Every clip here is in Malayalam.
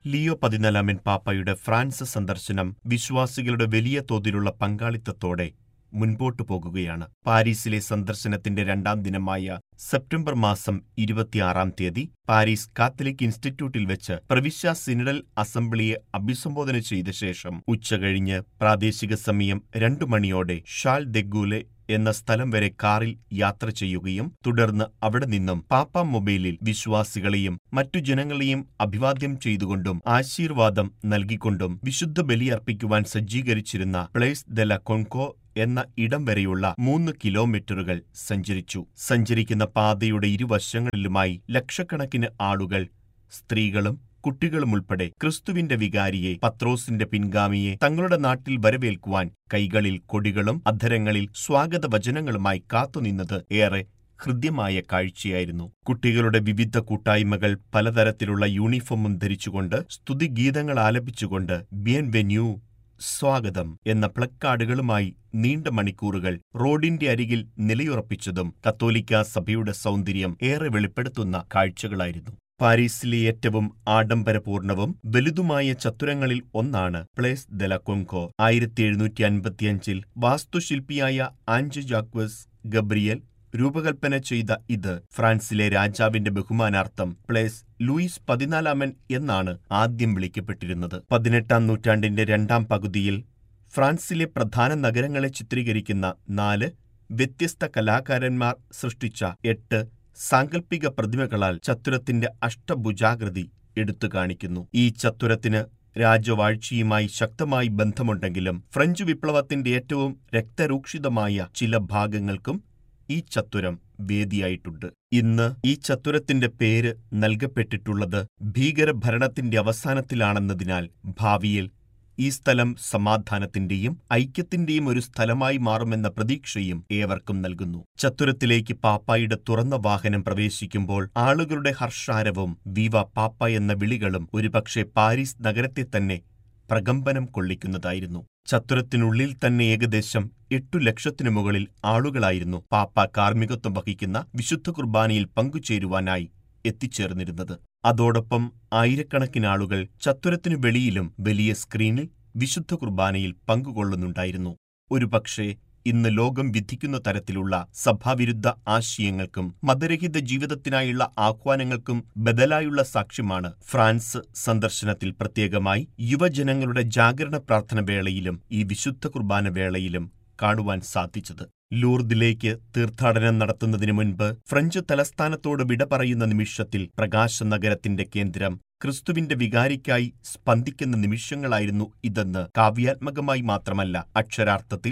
ലിയോ പതിനാലാമൻ പാപ്പയുടെ ഫ്രാൻസ് സന്ദർശനം വിശ്വാസികളുടെ വലിയ തോതിലുള്ള പങ്കാളിത്തത്തോടെ മുൻപോട്ടു പോകുകയാണ് പാരീസിലെ സന്ദർശനത്തിന്റെ രണ്ടാം ദിനമായ സെപ്റ്റംബർ മാസം ഇരുപത്തിയാറാം തീയതി പാരീസ് കാത്തലിക് ഇൻസ്റ്റിറ്റ്യൂട്ടിൽ വെച്ച് പ്രവിശ്യ സിനഡൽ അസംബ്ലിയെ അഭിസംബോധന ചെയ്ത ശേഷം ഉച്ചകഴിഞ്ഞ് പ്രാദേശിക സമയം രണ്ടു മണിയോടെ ഷാൽ ദെഗൂലെ എന്ന സ്ഥലം വരെ കാറിൽ യാത്ര ചെയ്യുകയും തുടർന്ന് അവിടെ നിന്നും പാപ്പ മൊബൈലിൽ വിശ്വാസികളെയും മറ്റു ജനങ്ങളെയും അഭിവാദ്യം ചെയ്തുകൊണ്ടും ആശീർവാദം നൽകിക്കൊണ്ടും വിശുദ്ധ ബലിയർപ്പിക്കുവാൻ സജ്ജീകരിച്ചിരുന്ന പ്ലേസ് ദ ല കൊൺകോ എന്ന ഇടം വരെയുള്ള മൂന്ന് കിലോമീറ്ററുകൾ സഞ്ചരിച്ചു സഞ്ചരിക്കുന്ന പാതയുടെ ഇരുവശങ്ങളിലുമായി ലക്ഷക്കണക്കിന് ആളുകൾ സ്ത്രീകളും കുട്ടികളും ഉൾപ്പെടെ ക്രിസ്തുവിന്റെ വികാരിയെ പത്രോസിന്റെ പിൻഗാമിയെ തങ്ങളുടെ നാട്ടിൽ വരവേൽക്കുവാൻ കൈകളിൽ കൊടികളും അധരങ്ങളിൽ സ്വാഗത വചനങ്ങളുമായി കാത്തുനിന്നത് ഏറെ ഹൃദ്യമായ കാഴ്ചയായിരുന്നു കുട്ടികളുടെ വിവിധ കൂട്ടായ്മകൾ പലതരത്തിലുള്ള യൂണിഫോമും ധരിച്ചുകൊണ്ട് സ്തുതിഗീതങ്ങൾ ആലപിച്ചുകൊണ്ട് ബിയൻ വെന്യൂ സ്വാഗതം എന്ന പ്ലക്കാർഡുകളുമായി നീണ്ട മണിക്കൂറുകൾ റോഡിന്റെ അരികിൽ നിലയുറപ്പിച്ചതും കത്തോലിക്ക സഭയുടെ സൗന്ദര്യം ഏറെ വെളിപ്പെടുത്തുന്ന കാഴ്ചകളായിരുന്നു പാരീസിലെ ഏറ്റവും ആഡംബരപൂർണവും വലുതുമായ ചത്തുരങ്ങളിൽ ഒന്നാണ് പ്ലേസ് ദ ല കൊങ്കോ ആയിരത്തി എഴുന്നൂറ്റി അൻപത്തിയഞ്ചിൽ വാസ്തുശില്പിയായ ആഞ്ച് ജാക്വസ് ഗബ്രിയൽ രൂപകൽപ്പന ചെയ്ത ഇത് ഫ്രാൻസിലെ രാജാവിന്റെ ബഹുമാനാർത്ഥം പ്ലേസ് ലൂയിസ് പതിനാലാമൻ എന്നാണ് ആദ്യം വിളിക്കപ്പെട്ടിരുന്നത് പതിനെട്ടാം നൂറ്റാണ്ടിന്റെ രണ്ടാം പകുതിയിൽ ഫ്രാൻസിലെ പ്രധാന നഗരങ്ങളെ ചിത്രീകരിക്കുന്ന നാല് വ്യത്യസ്ത കലാകാരന്മാർ സൃഷ്ടിച്ച എട്ട് സാങ്കല്പിക പ്രതിമകളാൽ ചത്തുരത്തിന്റെ അഷ്ടഭുജാകൃതി എടുത്തു കാണിക്കുന്നു ഈ ചത്തുരത്തിന് രാജവാഴ്ചയുമായി ശക്തമായി ബന്ധമുണ്ടെങ്കിലും ഫ്രഞ്ച് വിപ്ലവത്തിന്റെ ഏറ്റവും രക്തരൂക്ഷിതമായ ചില ഭാഗങ്ങൾക്കും ഈ ചത്തുരം വേദിയായിട്ടുണ്ട് ഇന്ന് ഈ ചത്തുരത്തിന്റെ പേര് നൽകപ്പെട്ടിട്ടുള്ളത് ഭീകരഭരണത്തിന്റെ അവസാനത്തിലാണെന്നതിനാൽ ഭാവിയിൽ ഈ സ്ഥലം സമാധാനത്തിന്റെയും ഐക്യത്തിന്റെയും ഒരു സ്ഥലമായി മാറുമെന്ന പ്രതീക്ഷയും ഏവർക്കും നൽകുന്നു ചത്തുരത്തിലേക്ക് പാപ്പായുടെ തുറന്ന വാഹനം പ്രവേശിക്കുമ്പോൾ ആളുകളുടെ ഹർഷാരവും വിവ പാപ്പ എന്ന വിളികളും ഒരുപക്ഷെ പാരീസ് നഗരത്തെ തന്നെ പ്രകമ്പനം കൊള്ളിക്കുന്നതായിരുന്നു ചത്തുരത്തിനുള്ളിൽ തന്നെ ഏകദേശം എട്ടു ലക്ഷത്തിനു മുകളിൽ ആളുകളായിരുന്നു പാപ്പ കാർമ്മികത്വം വഹിക്കുന്ന വിശുദ്ധ കുർബാനയിൽ പങ്കുചേരുവാനായി എത്തിച്ചേർന്നിരുന്നത് അതോടൊപ്പം ആയിരക്കണക്കിന് ആളുകൾ ചത്തുരത്തിനു വെളിയിലും വലിയ സ്ക്രീനിൽ വിശുദ്ധ കുർബാനയിൽ പങ്കുകൊള്ളുന്നുണ്ടായിരുന്നു ഒരുപക്ഷേ ഇന്ന് ലോകം വിധിക്കുന്ന തരത്തിലുള്ള സഭാവിരുദ്ധ ആശയങ്ങൾക്കും മതരഹിത ജീവിതത്തിനായുള്ള ആഹ്വാനങ്ങൾക്കും ബദലായുള്ള സാക്ഷ്യമാണ് ഫ്രാൻസ് സന്ദർശനത്തിൽ പ്രത്യേകമായി യുവജനങ്ങളുടെ ജാഗരണ പ്രാർത്ഥന വേളയിലും ഈ വിശുദ്ധ കുർബാന വേളയിലും കാണുവാൻ സാധിച്ചത് ലൂർദിലേക്ക് തീർത്ഥാടനം നടത്തുന്നതിനു മുൻപ് ഫ്രഞ്ച് തലസ്ഥാനത്തോട് വിട പറയുന്ന നിമിഷത്തിൽ പ്രകാശ നഗരത്തിന്റെ കേന്ദ്രം ക്രിസ്തുവിന്റെ വികാരിക്കായി സ്പന്ദിക്കുന്ന നിമിഷങ്ങളായിരുന്നു ഇതെന്ന് കാവ്യാത്മകമായി മാത്രമല്ല അക്ഷരാർത്ഥത്തിൽ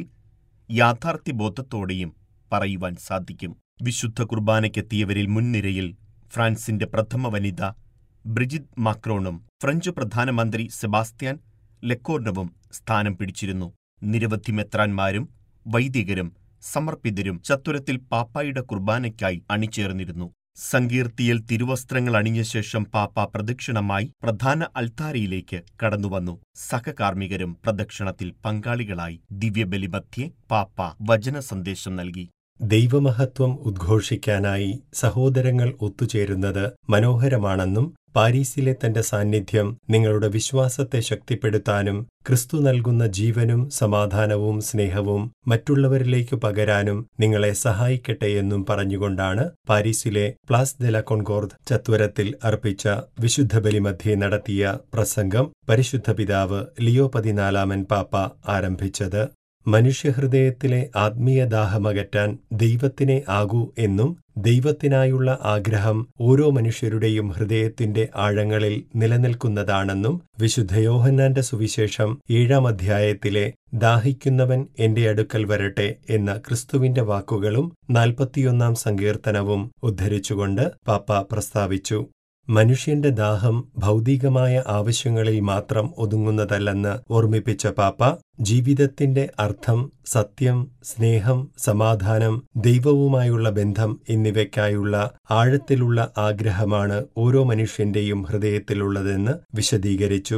യാഥാർത്ഥ്യബോധത്തോടെയും പറയുവാൻ സാധിക്കും വിശുദ്ധ കുർബാനയ്ക്കെത്തിയവരിൽ മുൻനിരയിൽ ഫ്രാൻസിന്റെ പ്രഥമ വനിത ബ്രിജിത് മാക്രോണും ഫ്രഞ്ച് പ്രധാനമന്ത്രി സെബാസ്റ്റ്യാൻ ലെക്കോർണവും സ്ഥാനം പിടിച്ചിരുന്നു നിരവധി മെത്രാന്മാരും വൈദികരും സമർപ്പിതരും ചത്തുരത്തിൽ പാപ്പായുടെ കുർബാനയ്ക്കായി അണിചേർന്നിരുന്നു സങ്കീർത്തിയിൽ തിരുവസ്ത്രങ്ങൾ അണിഞ്ഞ ശേഷം പാപ്പ പ്രദക്ഷിണമായി പ്രധാന അൾത്താരയിലേക്ക് കടന്നുവന്നു സഹകാർമ്മികരും പ്രദക്ഷിണത്തിൽ പങ്കാളികളായി ദിവ്യബലി മധ്യേ പാപ്പ വചന സന്ദേശം നൽകി ദൈവമഹത്വം ഉദ്ഘോഷിക്കാനായി സഹോദരങ്ങൾ ഒത്തുചേരുന്നത് മനോഹരമാണെന്നും പാരീസിലെ തന്റെ സാന്നിധ്യം നിങ്ങളുടെ വിശ്വാസത്തെ ശക്തിപ്പെടുത്താനും ക്രിസ്തു നൽകുന്ന ജീവനും സമാധാനവും സ്നേഹവും മറ്റുള്ളവരിലേക്ക് പകരാനും നിങ്ങളെ സഹായിക്കട്ടെ എന്നും പറഞ്ഞുകൊണ്ടാണ് പാരീസിലെ പ്ലാസ് ദെ ല കോൺകോർദ് ചത്വരത്തിൽ അർപ്പിച്ച വിശുദ്ധ ബലിമധ്യേ നടത്തിയ പ്രസംഗം പരിശുദ്ധ പിതാവ് ലിയോ പതിനാലാമൻ പാപ്പ ആരംഭിച്ചത് മനുഷ്യഹൃദയത്തിലെ ആത്മീയദാഹമകറ്റാൻ ദൈവത്തിനെ ആകൂ എന്നും ദൈവത്തിനായുള്ള ആഗ്രഹം ഓരോ മനുഷ്യരുടെയും ഹൃദയത്തിന്റെ ആഴങ്ങളിൽ നിലനിൽക്കുന്നതാണെന്നും വിശുദ്ധ യോഹന്നാന്റെ സുവിശേഷം ഏഴാം അധ്യായത്തിലെ ദാഹിക്കുന്നവൻ എന്റെ അടുക്കൽ വരട്ടെ എന്ന ക്രിസ്തുവിന്റെ വാക്കുകളും നാൽപ്പത്തിയൊന്നാം സങ്കീർത്തനവും ഉദ്ധരിച്ചുകൊണ്ട് പാപ്പ പ്രസ്താവിച്ചു മനുഷ്യന്റെ ദാഹം ഭൗതികമായ ആവശ്യങ്ങളിൽ മാത്രം ഒതുങ്ങുന്നതല്ലെന്ന് ഓർമ്മിപ്പിച്ച പാപ്പ ജീവിതത്തിന്റെ അർത്ഥം സത്യം സ്നേഹം സമാധാനം ദൈവവുമായുള്ള ബന്ധം എന്നിവയ്ക്കായുള്ള ആഴത്തിലുള്ള ആഗ്രഹമാണ് ഓരോ മനുഷ്യന്റെയും ഹൃദയത്തിലുള്ളതെന്ന് വിശദീകരിച്ചു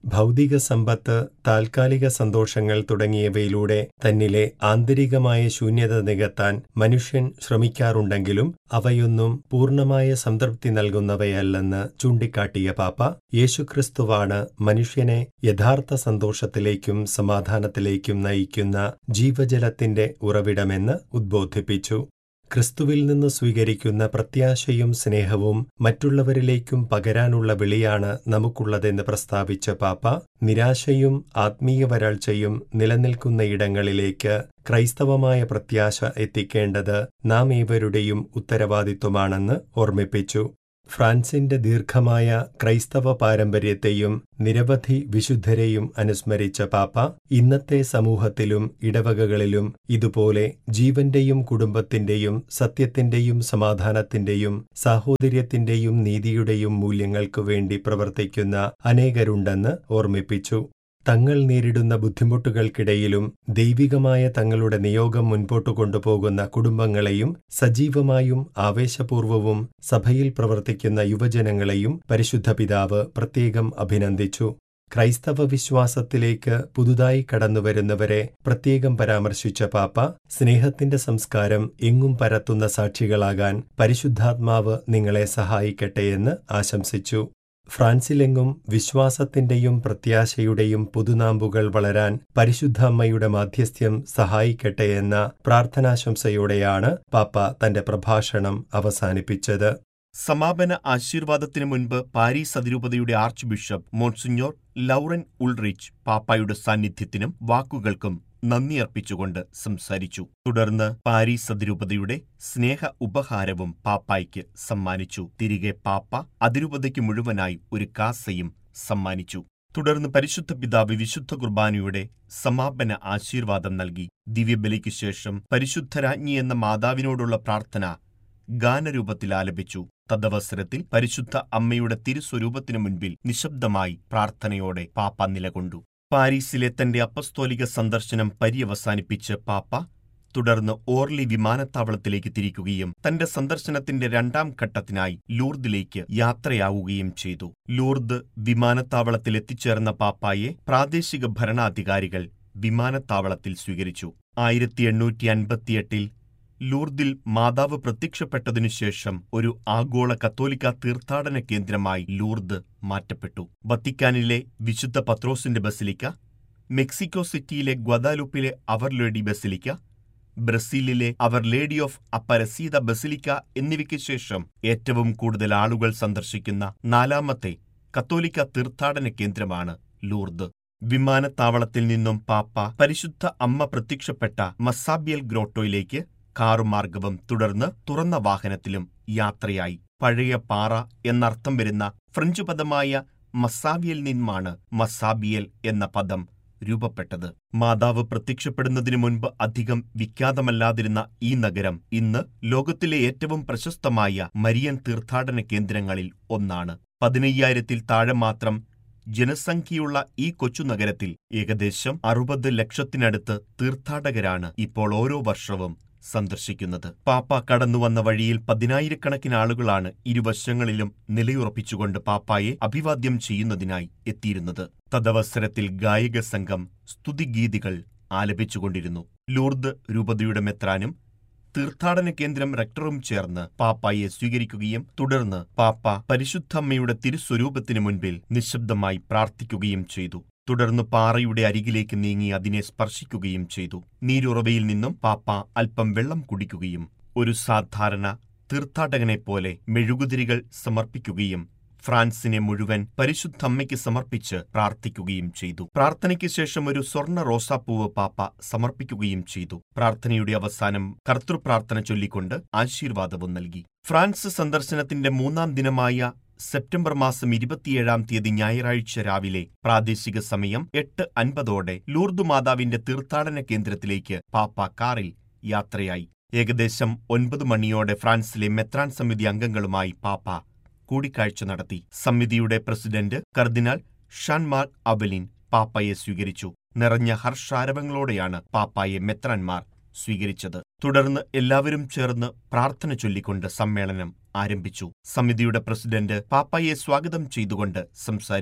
ഭൗതിക സമ്പത്ത് താൽക്കാലിക സന്തോഷങ്ങൾ തുടങ്ങിയവയിലൂടെ തന്നിലെ ആന്തരികമായ ശൂന്യത നികത്താൻ മനുഷ്യൻ ശ്രമിക്കാറുണ്ടെങ്കിലും അവയൊന്നും പൂർണ്ണമായ സംതൃപ്തി നൽകുന്നവയല്ലെന്ന് ചൂണ്ടിക്കാട്ടിയ പാപ്പ യേശുക്രിസ്തുവാണ് മനുഷ്യനെ യഥാർത്ഥ സന്തോഷത്തിലേക്കും സമാധാനത്തിലേക്കും നയിക്കുന്ന ജീവജലത്തിന്റെ ഉറവിടമെന്ന് ഉദ്ബോധിപ്പിച്ചു ക്രിസ്തുവിൽ നിന്ന് സ്വീകരിക്കുന്ന പ്രത്യാശയും സ്നേഹവും മറ്റുള്ളവരിലേക്കും പകരാനുള്ള വിളിയാണ് നമുക്കുള്ളതെന്ന് പ്രസ്താവിച്ച പാപ്പ നിരാശയും ആത്മീയ വരൾച്ചയും നിലനിൽക്കുന്ന ഇടങ്ങളിലേക്ക് ക്രൈസ്തവമായ പ്രത്യാശ എത്തിക്കേണ്ടത് നാം ഏവരുടെയും ഉത്തരവാദിത്വമാണെന്ന് ഓർമ്മിപ്പിച്ചു ഫ്രാൻസിന്റെ ദീർഘമായ ക്രൈസ്തവ പാരമ്പര്യത്തെയും നിരവധി വിശുദ്ധരെയും അനുസ്മരിച്ച പാപ്പ ഇന്നത്തെ സമൂഹത്തിലും ഇടവകകളിലും ഇതുപോലെ ജീവന്റെയും കുടുംബത്തിന്റെയും സത്യത്തിന്റെയും സമാധാനത്തിന്റെയും സാഹോദര്യത്തിന്റെയും നീതിയുടെയും മൂല്യങ്ങൾക്കു വേണ്ടി പ്രവർത്തിക്കുന്ന അനേകരുണ്ടെന്ന് ഓർമ്മിപ്പിച്ചു തങ്ങൾ നേരിടുന്ന ബുദ്ധിമുട്ടുകൾക്കിടയിലും ദൈവികമായ തങ്ങളുടെ നിയോഗം മുൻപോട്ടു കൊണ്ടുപോകുന്ന കുടുംബങ്ങളെയും സജീവമായും ആവേശപൂർവവും സഭയിൽ പ്രവർത്തിക്കുന്ന യുവജനങ്ങളെയും പരിശുദ്ധ പിതാവ് പ്രത്യേകം അഭിനന്ദിച്ചു ക്രൈസ്തവ വിശ്വാസത്തിലേക്ക് പുതുതായി കടന്നുവരുന്നവരെ പ്രത്യേകം പരാമർശിച്ച പാപ്പ സ്നേഹത്തിന്റെ സംസ്കാരം എങ്ങും പരത്തുന്ന സാക്ഷികളാകാൻ പരിശുദ്ധാത്മാവ് നിങ്ങളെ സഹായിക്കട്ടെയെന്ന് ആശംസിച്ചു ഫ്രാൻസിലെങ്ങും വിശ്വാസത്തിന്റെയും പ്രത്യാശയുടെയും പുതുനാമ്പുകൾ വളരാൻ പരിശുദ്ധ അമ്മയുടെ മാധ്യസ്ഥ്യം സഹായിക്കട്ടെ എന്ന പ്രാർത്ഥനാശംസയോടെയാണ് പാപ്പ തന്റെ പ്രഭാഷണം അവസാനിപ്പിച്ചത് സമാപന ആശീർവാദത്തിനു മുൻപ് പാരീസ് അതിരൂപതയുടെ archbishop monsignor Laurent Ulrich പാപ്പായുടെ സാന്നിധ്യത്തിനും വാക്കുകൾക്കും നന്ദി അർപ്പിച്ചുകൊണ്ട് സംസാരിച്ചു തുടർന്ന് പാരീസ് അതിരൂപതയുടെ സ്നേഹ ഉപഹാരവും പാപ്പായ്ക്ക് സമ്മാനിച്ചു തിരികെ പാപ്പ അതിരൂപതയ്ക്ക് മുഴുവനായി ഒരു കാസയും സമ്മാനിച്ചു തുടർന്ന് പരിശുദ്ധ പിതാവ് വിശുദ്ധ കുർബാനയുടെ സമാപന ആശീർവാദം നൽകി ദിവ്യബലിക്ക് ശേഷം പരിശുദ്ധരാജ്ഞി എന്ന മാതാവിനോടുള്ള പ്രാർത്ഥന ഗാനരൂപത്തിൽ ആലപിച്ചു തദവസരത്തിൽ പരിശുദ്ധ അമ്മയുടെ തിരുസ്വരൂപത്തിനു മുൻപിൽ നിശബ്ദമായി പ്രാർത്ഥനയോടെ പാപ്പ നിലകൊണ്ടു പാരീസിലെ തന്റെ അപ്പസ്തോലിക സന്ദർശനം പര്യവസാനിപ്പിച്ച് പാപ്പ തുടർന്ന് ഓർലി വിമാനത്താവളത്തിലേക്ക് തിരിക്കുകയും തന്റെ സന്ദർശനത്തിന്റെ രണ്ടാം ഘട്ടത്തിനായി ലൂർദിലേക്ക് യാത്രയാവുകയും ചെയ്തു ലൂർദ് വിമാനത്താവളത്തിൽ എത്തിച്ചേർന്ന പാപ്പായെ പ്രാദേശിക ഭരണാധികാരികൾ വിമാനത്താവളത്തിൽ സ്വീകരിച്ചു ആയിരത്തി എണ്ണൂറ്റി അൻപത്തിയെട്ടിൽ ലൂർദിൽ മാതാവ് പ്രത്യക്ഷപ്പെട്ടതിനു ശേഷം ഒരു ആഗോള കത്തോലിക്ക തീർത്ഥാടന കേന്ദ്രമായി ലൂർദ് മാറ്റപ്പെട്ടു വത്തിക്കാനിലെ വിശുദ്ധ പത്രോസിന്റെ ബസിലിക്ക മെക്സിക്കോ സിറ്റിയിലെ ഗ്വദാലുപ്പിലെ അവർ ലേഡി ബസിലിക്ക ബ്രസീലിലെ our lady of Aparecida basilica എന്നിവയ്ക്ക് ശേഷം ഏറ്റവും കൂടുതൽ ആളുകൾ സന്ദർശിക്കുന്ന നാലാമത്തെ കത്തോലിക്ക തീർത്ഥാടന കേന്ദ്രമാണ് ലൂർദ് വിമാനത്താവളത്തിൽ നിന്നും പാപ്പ പരിശുദ്ധ അമ്മ പ്രത്യക്ഷപ്പെട്ട മസാബിയൽ ഗ്രോട്ടോയിലേക്ക് കാറുമാർഗവും തുടർന്ന് തുറന്ന വാഹനത്തിലും യാത്രയായി പഴയ പാറ എന്നർത്ഥം വരുന്ന ഫ്രഞ്ച് പദമായ മസാബിയൽ നിന്നുമാണ് മസാബിയൽ എന്ന പദം രൂപപ്പെട്ടത് മാതാവ് പ്രത്യക്ഷപ്പെടുന്നതിനു മുൻപ് അധികം വിഖ്യാതമല്ലാതിരുന്ന ഈ നഗരം ഇന്ന് ലോകത്തിലെ ഏറ്റവും പ്രശസ്തമായ മരിയൻ തീർത്ഥാടന കേന്ദ്രങ്ങളിൽ ഒന്നാണ് പതിനയ്യായിരത്തിൽ താഴെ മാത്രം ജനസംഖ്യയുള്ള ഈ കൊച്ചു നഗരത്തിൽ ഏകദേശം അറുപത് ലക്ഷത്തിനടുത്ത് തീർത്ഥാടകരാണ് ഇപ്പോൾ ഓരോ വർഷവും സന്ദർശിക്കുന്നത് പാപ്പ കടന്നുവന്ന വഴിയിൽ പതിനായിരക്കണക്കിന് ആളുകളാണ് ഇരുവശങ്ങളിലും നിലയുറപ്പിച്ചുകൊണ്ട് പാപ്പായെ അഭിവാദ്യം ചെയ്യുന്നതിനായി എത്തിയിരുന്നത് തദവസരത്തിൽ ഗായക സംഘം സ്തുതിഗീതികൾ ആലപിച്ചുകൊണ്ടിരുന്നു ലൂർദ് രൂപതയുടെ മെത്രാനും തീർത്ഥാടന കേന്ദ്രം റക്ടറും ചേർന്ന് പാപ്പായെ സ്വീകരിക്കുകയും തുടർന്ന് പാപ്പ പരിശുദ്ധമ്മയുടെ തിരുസ്വരൂപത്തിനു മുൻപിൽ നിശബ്ദമായി പ്രാർത്ഥിക്കുകയും ചെയ്തു തുടർന്ന് പാറയുടെ അരികിലേക്ക് നീങ്ങി അതിനെ സ്പർശിക്കുകയും ചെയ്തു നീരുറവയിൽ നിന്നും പാപ്പ അല്പം വെള്ളം കുടിക്കുകയും ഒരു സാധാരണ തീർത്ഥാടകനെപ്പോലെ മെഴുകുതിരികൾ സമർപ്പിക്കുകയും ഫ്രാൻസിനെ മുഴുവൻ പരിശുദ്ധമ്മയ്ക്ക് സമർപ്പിച്ച് പ്രാർത്ഥിക്കുകയും ചെയ്തു പ്രാർത്ഥനയ്ക്ക് ശേഷം ഒരു സ്വർണ്ണ റോസാപ്പൂവ് പാപ്പ സമർപ്പിക്കുകയും ചെയ്തു പ്രാർത്ഥനയുടെ അവസാനം കർത്തൃപ്രാർത്ഥന ചൊല്ലിക്കൊണ്ട് ആശീർവാദവും നൽകി ഫ്രാൻസ് സന്ദർശനത്തിന്റെ മൂന്നാം ദിനമായ സെപ്റ്റംബർ മാസം ഇരുപത്തിയേഴാം തീയതി ഞായറാഴ്ച രാവിലെ പ്രാദേശിക സമയം എട്ട് അൻപതോടെ ലൂർദു മാതാവിന്റെ തീർത്ഥാടന കേന്ദ്രത്തിലേക്ക് പാപ്പ കാറിൽ യാത്രയായി ഏകദേശം ഒൻപത് മണിയോടെ ഫ്രാൻസിലെ മെത്രാൻ സമിതി അംഗങ്ങളുമായി പാപ്പ കൂടിക്കാഴ്ച നടത്തി സമിതിയുടെ പ്രസിഡന്റ് കർദിനാൾ ഷാൻമാർ അവലിൻ പാപ്പയെ സ്വീകരിച്ചു നിറഞ്ഞ ഹർഷാരവങ്ങളോടെയാണ് പാപ്പായെ മെത്രാൻമാർ സ്വീകരിച്ചത് തുടർന്ന് എല്ലാവരും ചേർന്ന് പ്രാർത്ഥന ചൊല്ലിക്കൊണ്ട് സമ്മേളനം ആരംഭിച്ചു സമിതിയുടെ പ്രസിഡന്റ് പാപ്പായെ സ്വാഗതം ചെയ്തുകൊണ്ട് സംസാരിച്ചു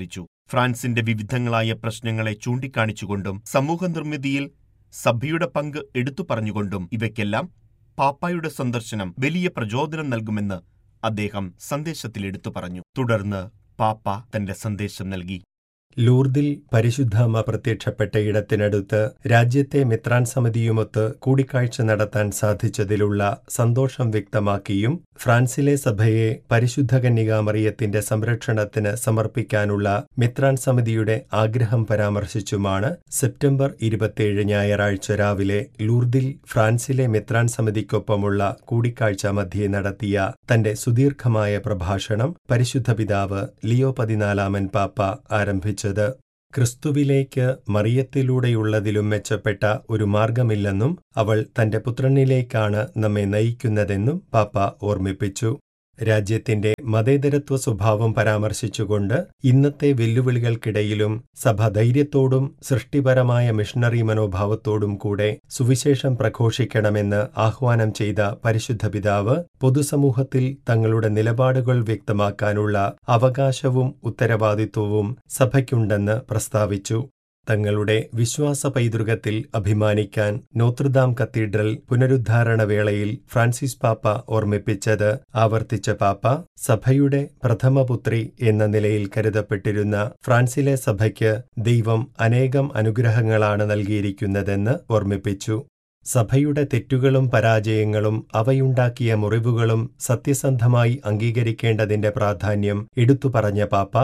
ഫ്രാൻസിന്റെ വിവിധങ്ങളായ പ്രശ്നങ്ങളെ ചൂണ്ടിക്കാണിച്ചുകൊണ്ടും സമൂഹ നിർമ്മിതിയിൽ സഭയുടെ പങ്ക് എടുത്തു പറഞ്ഞുകൊണ്ടും ഇവയ്ക്കെല്ലാം പാപ്പായുടെ സന്ദർശനം വലിയ പ്രചോദനം നൽകുമെന്ന് അദ്ദേഹം സന്ദേശത്തിൽ എടുത്തു പറഞ്ഞു തുടർന്ന് പാപ്പ തന്റെ സന്ദേശം നൽകി ലൂർദിൽ പരിശുദ്ധാമ്മ പ്രത്യക്ഷപ്പെട്ട ഇടത്തിനടുത്ത് രാജ്യത്തെ മെത്രാൻ സമിതിയുമൊത്ത് കൂടിക്കാഴ്ച നടത്താൻ സാധിച്ചതിലുള്ള സന്തോഷം വ്യക്തമാക്കിയും ഫ്രാൻസിലെ സഭയെ പരിശുദ്ധ കന്യകാമറിയത്തിന്റെ സംരക്ഷണത്തിന് സമർപ്പിക്കാനുള്ള മെത്രാൻ സമിതിയുടെ ആഗ്രഹം പരാമർശിച്ചുമാണ് സെപ്റ്റംബർ ഇരുപത്തിയേഴ് ഞായറാഴ്ച രാവിലെ ലൂർദിൽ ഫ്രാൻസിലെ മെത്രാൻ സമിതിക്കൊപ്പമുള്ള കൂടിക്കാഴ്ച മധ്യേ നടത്തിയ തന്റെ സുദീർഘമായ പ്രഭാഷണം പരിശുദ്ധ പിതാവ് ലിയോ പതിനാലാമൻ പാപ്പ ആരംഭിച്ചു അറിയിച്ചത് ക്രിസ്തുവിലേക്ക് മറിയത്തിലൂടെയുള്ളതിലും മെച്ചപ്പെട്ട ഒരു മാർഗമില്ലെന്നും അവൾ തന്റെ പുത്രനിലേക്കാണ് നമ്മെ നയിക്കുന്നതെന്നും പാപ്പ ഓർമ്മിപ്പിച്ചു രാജ്യത്തിന്റെ മതേതരത്വ സ്വഭാവം പരാമർശിച്ചുകൊണ്ട് ഇന്നത്തെ വെല്ലുവിളികൾക്കിടയിലും സഭ ധൈര്യത്തോടും സൃഷ്ടിപരമായ മിഷണറി മനോഭാവത്തോടും കൂടെ സുവിശേഷം പ്രഘോഷിക്കണമെന്ന് ആഹ്വാനം ചെയ്ത പരിശുദ്ധ പിതാവ് പൊതുസമൂഹത്തിൽ തങ്ങളുടെ നിലപാടുകൾ വ്യക്തമാക്കാനുള്ള അവകാശവും ഉത്തരവാദിത്വവും സഭയ്ക്കുണ്ടെന്ന് പ്രസ്താവിച്ചു തങ്ങളുടെ വിശ്വാസ പൈതൃകത്തിൽ അഭിമാനിക്കാൻ നോത്രദാം കത്തീഡ്രൽ പുനരുദ്ധാരണ വേളയിൽ ഫ്രാൻസിസ് പാപ്പ ഓർമ്മിപ്പിച്ചത് ആവർത്തിച്ച പാപ്പ സഭയുടെ പ്രഥമപുത്രി എന്ന നിലയിൽ കരുതപ്പെട്ടിരുന്ന ഫ്രാൻസിലെ സഭയ്ക്ക് ദൈവം അനേകം അനുഗ്രഹങ്ങളാണ് നൽകിയിരിക്കുന്നതെന്ന് ഓർമ്മിപ്പിച്ചു സഭയുടെ തെറ്റുകളും പരാജയങ്ങളും അവയുണ്ടാക്കിയ മുറിവുകളും സത്യസന്ധമായി അംഗീകരിക്കേണ്ടതിന്റെ പ്രാധാന്യം എടുത്തുപറഞ്ഞ പാപ്പ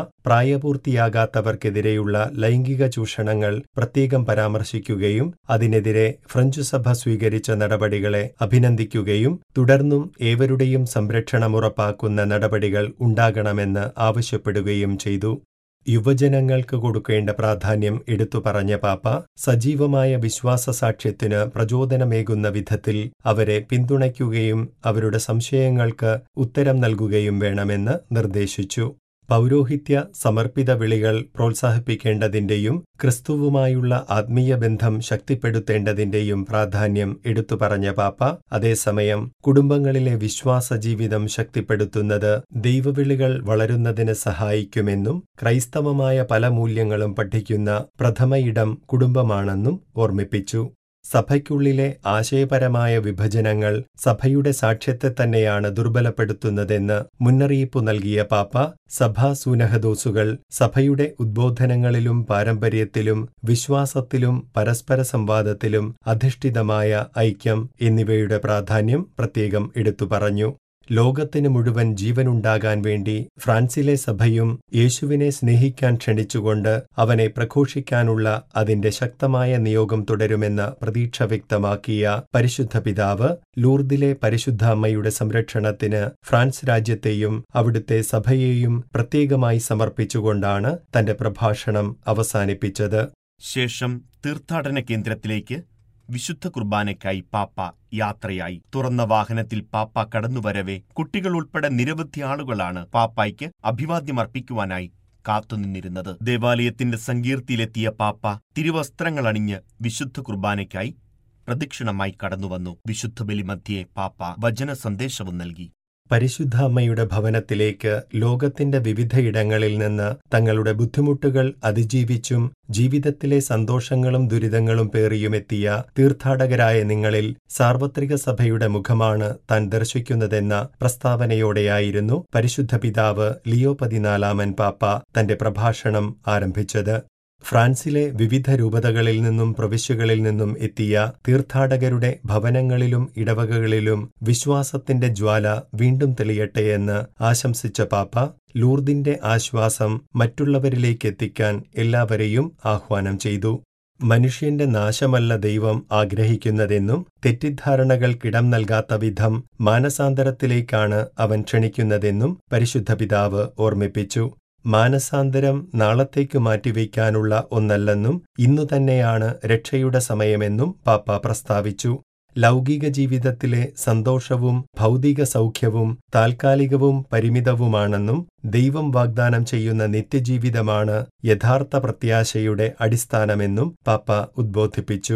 പ്രായപൂർത്തിയാകാത്തവർക്കെതിരെയുള്ള ലൈംഗിക ചൂഷണങ്ങൾ പ്രത്യേകം പരാമർശിക്കുകയും അതിനെതിരെ ഫ്രഞ്ച് സഭ സ്വീകരിച്ച നടപടികളെ അഭിനന്ദിക്കുകയും തുടർന്നും ഏവരുടെയും സംരക്ഷണം ഉറപ്പാക്കുന്ന നടപടികൾ ഉണ്ടാകണമെന്ന് ആവശ്യപ്പെടുകയും ചെയ്തു യുവജനങ്ങൾക്ക് കൊടുക്കേണ്ട പ്രാധാന്യം എടുത്തു പറഞ്ഞ പാപ്പ സജീവമായ വിശ്വാസ സാക്ഷ്യത്തിന് പ്രചോദനമേകുന്ന വിധത്തിൽ അവരെ പിന്തുണയ്ക്കുകയും അവരുടെ സംശയങ്ങൾക്ക് ഉത്തരം നൽകുകയും വേണമെന്ന് നിർദ്ദേശിച്ചു പൗരോഹിത്യ സമർപ്പിത വിളികൾ പ്രോത്സാഹിപ്പിക്കേണ്ടതിന്റെയും ക്രിസ്തുവുമായുള്ള ആത്മീയ ബന്ധം ശക്തിപ്പെടുത്തേണ്ടതിന്റെയും പ്രാധാന്യം എടുത്തുപറഞ്ഞ പാപ്പ അതേസമയം കുടുംബങ്ങളിലെ വിശ്വാസ ജീവിതം ശക്തിപ്പെടുത്തുന്നത് ദൈവവിളികൾ വളരുന്നതിന് സഹായിക്കുമെന്നും ക്രൈസ്തവമായ പല മൂല്യങ്ങളും പഠിക്കുന്ന പ്രഥമയിടം കുടുംബമാണെന്നും ഓർമ്മിപ്പിച്ചു സഭയ്ക്കുള്ളിലെ ആശയപരമായ വിഭജനങ്ങൾ സഭയുടെ സാക്ഷ്യത്തെ തന്നെയാണ് ദുർബലപ്പെടുത്തുന്നതെന്ന് മുന്നറിയിപ്പു നൽകിയ പാപ്പ സഭാ സൂനഹദോസുകൾ സഭയുടെ ഉദ്ബോധനങ്ങളിലും പാരമ്പര്യത്തിലും വിശ്വാസത്തിലും പരസ്പര സംവാദത്തിലും അധിഷ്ഠിതമായ ഐക്യം എന്നിവയുടെ പ്രാധാന്യം പ്രത്യേകം എടുത്തു പറഞ്ഞു ലോകത്തിന് മുഴുവൻ ജീവനുണ്ടാകാൻ വേണ്ടി ഫ്രാൻസിലെ സഭയും യേശുവിനെ സ്നേഹിക്കാൻ ക്ഷണിച്ചുകൊണ്ട് അവനെ പ്രഘോഷിക്കാനുള്ള അതിന്റെ ശക്തമായ നിയോഗം തുടരുമെന്ന പ്രതീക്ഷ വ്യക്തമാക്കിയ പരിശുദ്ധ പിതാവ് ലൂർദിലെ പരിശുദ്ധ അമ്മയുടെ സംരക്ഷണത്തിന് ഫ്രാൻസ് രാജ്യത്തെയും അവിടുത്തെ സഭയെയും പ്രത്യേകമായി സമർപ്പിച്ചുകൊണ്ടാണ് തന്റെ പ്രഭാഷണം അവസാനിപ്പിച്ചത് ശേഷം തീർത്ഥാടന കേന്ദ്രത്തിലേക്ക് വിശുദ്ധ കുർബാനയ്ക്കായി പാപ്പ യാത്രയായി തുറന്ന വാഹനത്തിൽ പാപ്പ കടന്നുവരവെ കുട്ടികൾ ഉൾപ്പെടെ നിരവധി ആളുകളാണ് പാപ്പായ്ക്ക് അഭിവാദ്യമർപ്പിക്കുവാനായി കാത്തുനിന്നിരുന്നത് ദേവാലയത്തിന്റെ സങ്കീർത്തിയിലെത്തിയ പാപ്പ തിരുവസ്ത്രങ്ങളണിഞ്ഞ് വിശുദ്ധ കുർബാനയ്ക്കായി പ്രദക്ഷിണമായി കടന്നുവന്നു വിശുദ്ധ ബലിമധ്യേ പാപ്പ വചന സന്ദേശവും നൽകി പരിശുദ്ധ അമ്മയുടെ ഭവനത്തിലേക്ക് ലോകത്തിന്റെ വിവിധയിടങ്ങളിൽ നിന്ന് തങ്ങളുടെ ബുദ്ധിമുട്ടുകൾ അതിജീവിച്ചും ജീവിതത്തിലെ സന്തോഷങ്ങളും ദുരിതങ്ങളും പേറിയുമെത്തിയ തീർത്ഥാടകരായ നിങ്ങളിൽ സാർവത്രിക സഭയുടെ മുഖമാണ് താൻ ദർശിക്കുന്നതെന്ന പ്രസ്താവനയോടെയായിരുന്നു പരിശുദ്ധ പിതാവ് ലിയോ പതിനാലാമൻ പാപ്പ തന്റെ പ്രഭാഷണം ആരംഭിച്ചത് ഫ്രാൻസിലെ വിവിധ രൂപതകളിൽ നിന്നും പ്രവിശ്യകളിൽ നിന്നും എത്തിയ തീർത്ഥാടകരുടെ ഭവനങ്ങളിലും ഇടവകകളിലും വിശ്വാസത്തിന്റെ ജ്വാല വീണ്ടും തെളിയട്ടെയെന്ന് ആശംസിച്ച പാപ്പ ലൂർദിന്റെ ആശ്വാസം മറ്റുള്ളവരിലേക്കെത്തിക്കാൻ എല്ലാവരെയും ആഹ്വാനം ചെയ്തു മനുഷ്യന്റെ നാശമല്ല ദൈവം ആഗ്രഹിക്കുന്നതെന്നും തെറ്റിദ്ധാരണകൾക്കിടം നൽകാത്ത വിധം മാനസാന്തരത്തിലേക്കാണ് അവൻ ക്ഷണിക്കുന്നതെന്നും പരിശുദ്ധ പിതാവ് ഓർമ്മിപ്പിച്ചു മാനസാന്തരം നാളത്തേക്ക് മാറ്റിവെക്കാനുള്ള ഒന്നല്ലെന്നും ഇന്നു തന്നെയാണ് രക്ഷയുടെ സമയമെന്നും പാപ്പ പ്രസ്താവിച്ചു ലൗകിക ജീവിതത്തിലെ സന്തോഷവും ഭൗതിക സൗഖ്യവും താൽക്കാലികവും പരിമിതവുമാണെന്നും ദൈവം വാഗ്ദാനം ചെയ്യുന്ന നിത്യജീവിതമാണ് യഥാർത്ഥ പ്രത്യാശയുടെ അടിസ്ഥാനമെന്നും പാപ്പ ഉദ്ബോധിപ്പിച്ചു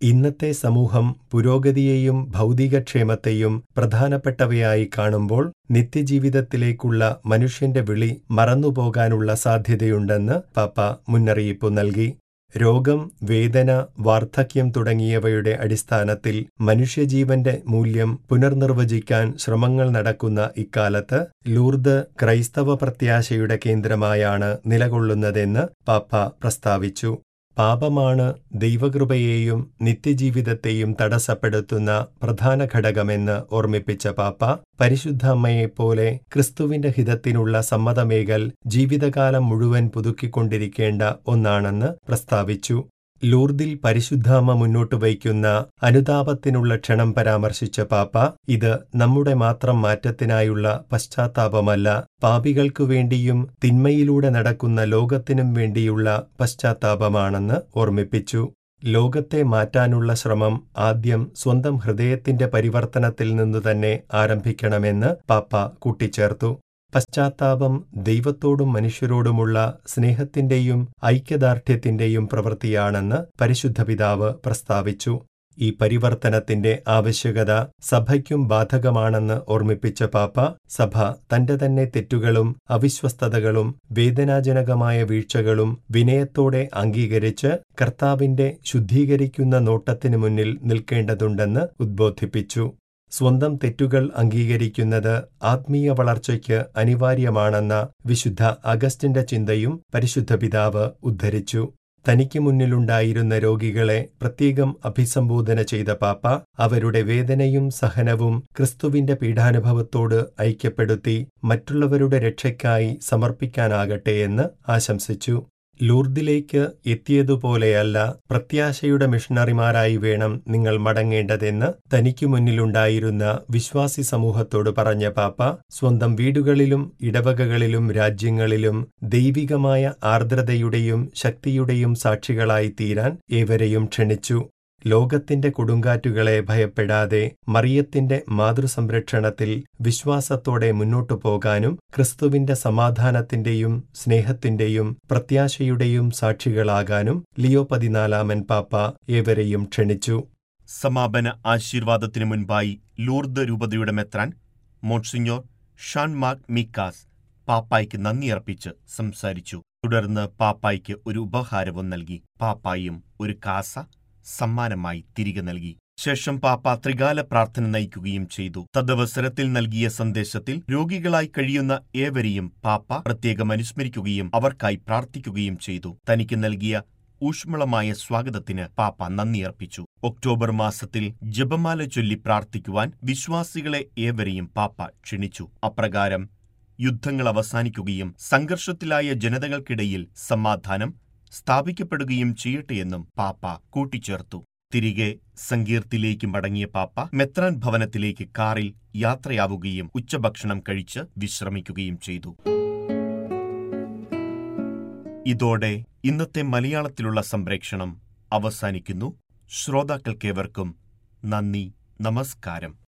ഇന്നത്തെ സമൂഹം പുരോഗതിയെയും ഭൗതികക്ഷേമത്തെയും പ്രധാനപ്പെട്ടവയായി കാണുമ്പോൾ നിത്യജീവിതത്തിലേക്കുള്ള മനുഷ്യന്റെ വിളി മറന്നുപോകാനുള്ള സാധ്യതയുണ്ടെന്ന് പാപ്പ മുന്നറിയിപ്പു നൽകി രോഗം വേദന വാർദ്ധക്യം തുടങ്ങിയവയുടെ അടിസ്ഥാനത്തിൽ മനുഷ്യജീവന്റെ മൂല്യം പുനർനിർവചിക്കാൻ ശ്രമങ്ങൾ നടക്കുന്ന ഇക്കാലത്ത് ലൂർദ് ക്രൈസ്തവ പ്രത്യാശയുടെ കേന്ദ്രമായാണ് നിലകൊള്ളുന്നതെന്ന് പാപ്പ പ്രസ്താവിച്ചു പാപമാണ് ദൈവകൃപയെയും നിത്യജീവിതത്തെയും തടസ്സപ്പെടുത്തുന്ന പ്രധാന ഘടകമെന്ന് ഓർമ്മിപ്പിച്ച പാപ്പ പരിശുദ്ധ അമ്മയെപ്പോലെ ക്രിസ്തുവിന്റെ ഹിതത്തിനുള്ള സമ്മതമേകൽ ജീവിതകാലം മുഴുവൻ പുതുക്കിക്കൊണ്ടിരിക്കേണ്ട ഒന്നാണെന്ന് പ്രസ്താവിച്ചു ലൂർദിൽ പരിശുദ്ധാമ്മ മുന്നോട്ട് വയ്ക്കുന്ന അനുതാപത്തിനുള്ള ക്ഷണം പരാമർശിച്ച പാപ്പ ഇത് നമ്മുടെ മാത്രം മാറ്റത്തിനായുള്ള പശ്ചാത്താപമല്ല പാപികൾക്കു വേണ്ടിയും തിന്മയിലൂടെ നടക്കുന്ന ലോകത്തിനും വേണ്ടിയുള്ള പശ്ചാത്താപമാണെന്ന് ഓർമ്മിപ്പിച്ചു ലോകത്തെ മാറ്റാനുള്ള ശ്രമം ആദ്യം സ്വന്തം ഹൃദയത്തിന്റെ പരിവർത്തനത്തിൽ നിന്നു തന്നെ ആരംഭിക്കണമെന്ന് പാപ്പ കൂട്ടിച്ചേർത്തു പശ്ചാത്താപം ദൈവത്തോടും മനുഷ്യരോടുമുള്ള സ്നേഹത്തിന്റെയും ഐക്യദാർഢ്യത്തിന്റെയും പ്രവൃത്തിയാണെന്ന് പരിശുദ്ധ പിതാവ് പ്രസ്താവിച്ചു ഈ പരിവർത്തനത്തിന്റെ ആവശ്യകത സഭയ്ക്കും ബാധകമാണെന്ന് ഓർമ്മിപ്പിച്ച പാപ്പ സഭ തന്റെ തന്നെ തെറ്റുകളും അവിശ്വസ്തതകളും വേദനാജനകമായ വീഴ്ചകളും വിനയത്തോടെ അംഗീകരിച്ച് കർത്താവിന്റെ ശുദ്ധീകരിക്കുന്ന നോട്ടത്തിനു മുന്നിൽ നിൽക്കേണ്ടതുണ്ടെന്ന് ഉദ്ബോധിപ്പിച്ചു സ്വന്തം തെറ്റുകൾ അംഗീകരിക്കുന്നത് ആത്മീയ വളർച്ചയ്ക്ക് അനിവാര്യമാണെന്ന വിശുദ്ധ അഗസ്റ്റിന്റെ ചിന്തയും പരിശുദ്ധ പിതാവ് ഉദ്ധരിച്ചു തനിക്ക് മുന്നിലുണ്ടായിരുന്ന രോഗികളെ പ്രത്യേകം അഭിസംബോധന ചെയ്ത പാപ്പ അവരുടെ വേദനയും സഹനവും ക്രിസ്തുവിന്റെ പീഡാനുഭവത്തോട് ഐക്യപ്പെടുത്തി മറ്റുള്ളവരുടെ രക്ഷയ്ക്കായി സമർപ്പിക്കാനാകട്ടെ എന്ന് ആശംസിച്ചു ലൂർദിലേക്ക് എത്തിയതുപോലെയല്ല പ്രത്യാശയുടെ മിഷണറിമാരായി വേണം നിങ്ങൾ മടങ്ങേണ്ടതെന്ന് തനിക്കു മുന്നിലുണ്ടായിരുന്ന വിശ്വാസി സമൂഹത്തോട് പറഞ്ഞ പാപ്പ സ്വന്തം വീടുകളിലും ഇടവകകളിലും രാജ്യങ്ങളിലും ദൈവികമായ ആർദ്രതയുടെയും ശക്തിയുടെയും സാക്ഷികളായി തീരാൻ ഏവരെയും ക്ഷണിച്ചു ലോകത്തിന്റെ കൊടുങ്കാറ്റുകളെ ഭയപ്പെടാതെ മറിയത്തിന്റെ മാതൃസംരക്ഷണത്തിൽ വിശ്വാസത്തോടെ മുന്നോട്ടു പോകാനും ക്രിസ്തുവിന്റെ സമാധാനത്തിന്റെയും സ്നേഹത്തിന്റെയും പ്രത്യാശയുടെയും സാക്ഷികളാകാനും ലിയോ പതിനാലാമൻ പാപ്പ ഏവരെയും ക്ഷണിച്ചു സമാപന ആശീർവാദത്തിനു മുൻപായി ലൂർദ് രൂപതയുടെ മെത്രാൻ മോൺസിഞ്ഞോർ ഷാൻ മാർക്ക് മിക്കാസ് പാപ്പായ്ക്ക് നന്ദിയർപ്പിച്ച് സംസാരിച്ചു തുടർന്ന് പാപ്പായ്ക്ക് ഒരു ഉപഹാരവും നൽകി പാപ്പായും ഒരു കാസ സമ്മാനമായി തിരികെ നൽകി ശേഷം പാപ്പ ത്രികാല പ്രാർത്ഥന നയിക്കുകയും ചെയ്തു തദവസരത്തിൽ നൽകിയ സന്ദേശത്തിൽ രോഗികളായി കഴിയുന്ന ഏവരെയും പാപ്പ പ്രത്യേകം അനുസ്മരിക്കുകയും അവർക്കായി പ്രാർത്ഥിക്കുകയും ചെയ്തു തനിക്ക് നൽകിയ ഊഷ്മളമായ സ്വാഗതത്തിന് പാപ്പ നന്ദിയർപ്പിച്ചു ഒക്ടോബർ മാസത്തിൽ ജപമാല ചൊല്ലി പ്രാർത്ഥിക്കുവാൻ വിശ്വാസികളെ ഏവരെയും പാപ്പ ക്ഷണിച്ചു അപ്രകാരം യുദ്ധങ്ങൾ അവസാനിക്കുകയും സംഘർഷത്തിലായ ജനതകൾക്കിടയിൽ സമാധാനം സ്ഥാപിക്കപ്പെടുകയും ചെയ്യട്ടെയെന്നും പാപ്പ കൂട്ടിച്ചേർത്തു തിരികെ സങ്കീർത്തിലേക്ക് മടങ്ങിയ പാപ്പ മെത്രാൻ ഭവനത്തിലേക്ക് കാറിൽ യാത്രയാവുകയും ഉച്ചഭക്ഷണം കഴിച്ച് വിശ്രമിക്കുകയും ചെയ്തു ഇതോടെ ഇന്നത്തെ മലയാളത്തിലുള്ള സംപ്രേക്ഷണം അവസാനിക്കുന്നു ശ്രോതാക്കൾക്കേവർക്കും നന്ദി നമസ്കാരം